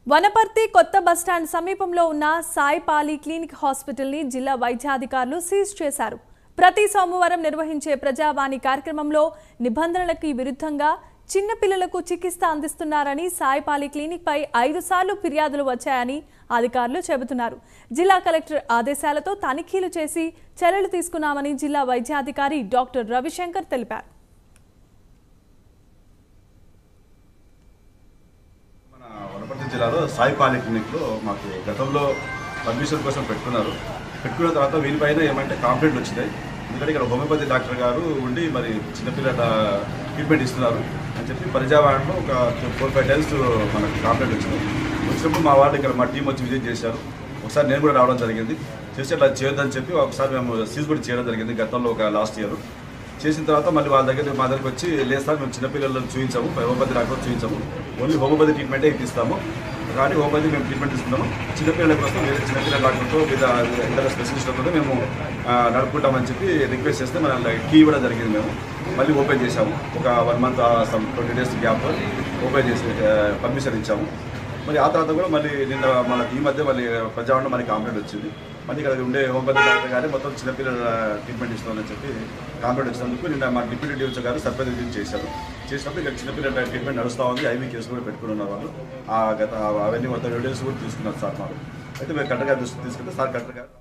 వనపర్తి కొత్త బస్టాండ్ సమీపంలో ఉన్న సాయి పాలి క్లినిక్ హాస్పిటల్ని జిల్లా వైద్యాధికారులు సీజ్ చేశారు ప్రతి సోమవారం నిర్వహించే ప్రజావాణి కార్యక్రమంలో నిబంధనలకు విరుద్ధంగా చిన్నపిల్లలకు చికిత్స అందిస్తున్నారని సాయి పాలి క్లినిక్ పై ఐదు సార్లు ఫిర్యాదులు వచ్చాయని అధికారులు చెబుతున్నారు జిల్లా కలెక్టర్ ఆదేశాలతో తనిఖీలు చేసి చర్యలు తీసుకున్నామని జిల్లా వైద్యాధికారి డాక్టర్ రవిశంకర్ తెలిపారు మన వనపర్తి జిల్లాలో సాయి పాలిక్లినిక్లో మాకు గతంలో పర్మిషన్ కోసం పెట్టుకున్నారు పెట్టుకున్న తర్వాత వీరిపైన ఏమంటే కంప్లైంట్ వచ్చినాయి ఎందుకంటే ఇక్కడ హోమియోపతి డాక్టర్ గారు ఉండి మరి చిన్నపిల్లల ట్రీట్మెంట్ ఇస్తున్నారు అని చెప్పి పరిజావాడలో ఒక ఫోర్ ఫైవ్ టైమ్స్ మనకు కంప్లైంట్ వచ్చింది వచ్చినప్పుడు మా వాళ్ళు ఇక్కడ మా టీం వచ్చి విజిట్ చేశారు ఒకసారి నేను కూడా రావడం జరిగింది చేసి అట్లా చేయొద్దని చెప్పి ఒకసారి మేము సీజ్ కూడా చేయడం జరిగింది గతంలో ఒక లాస్ట్ ఇయర్ చేసిన తర్వాత మళ్ళీ వాళ్ళ దగ్గర మా దగ్గరికి వచ్చి లేదు సార్ మేము చిన్నపిల్లలను చూపించాము హోమియోపతి డాక్టర్ చూపించాము ఓన్లీ హోమియోపతి ట్రీట్మెంటే ఇప్పిస్తాము కానీ హోమియోపతి మేము ట్రీట్మెంట్ ఇస్తున్నాము చిన్నపిల్లల కోసం వేరే చిన్నపిల్లల డాక్టర్తో లేదా ఇతర స్పెషలిస్టులతో మేము ఆ, నడుపుకుంటామని చెప్పి రిక్వెస్ట్ చేస్తే మన కీ ఇవ్వడం జరిగింది మేము మళ్ళీ ఓపెన్ చేశాము ఒక one month some twenty days gap open చేసి పర్మిషన్ ఇచ్చాము మరి ఆ తర్వాత కూడా మళ్ళీ నిన్న మన ఈ మధ్య మళ్ళీ ప్రజావాడలో మనకి కంప్లైంట్ వచ్చింది మళ్ళీ ఇక్కడ ఉండే హోంపతి డాక్టర్ గారు మొత్తం చిన్నపిల్లల ట్రీట్మెంట్ ఇస్తామని చెప్పి కంప్లైంట్ వచ్చినందుకు నిన్న మా డిప్యూటీ డిఓచర్ గారు సర్ప్రైజ్ విజిట్ చేశారు చేసినప్పుడు ఇక్కడ చిన్నపిల్లల ట్రీట్మెంట్ నడుస్తూ ఉంది ఐవీ కేసు కూడా పెట్టుకుని ఉన్నారు వాళ్ళు ఆ గత అవన్నీ మొత్తం ఎవిడెన్స్ కూడా తీసుకున్నారు సార్ మాకు అయితే మేము కరెక్ట్గా దృష్టి తీసుకుంటే సార్ కరెక్ట్గా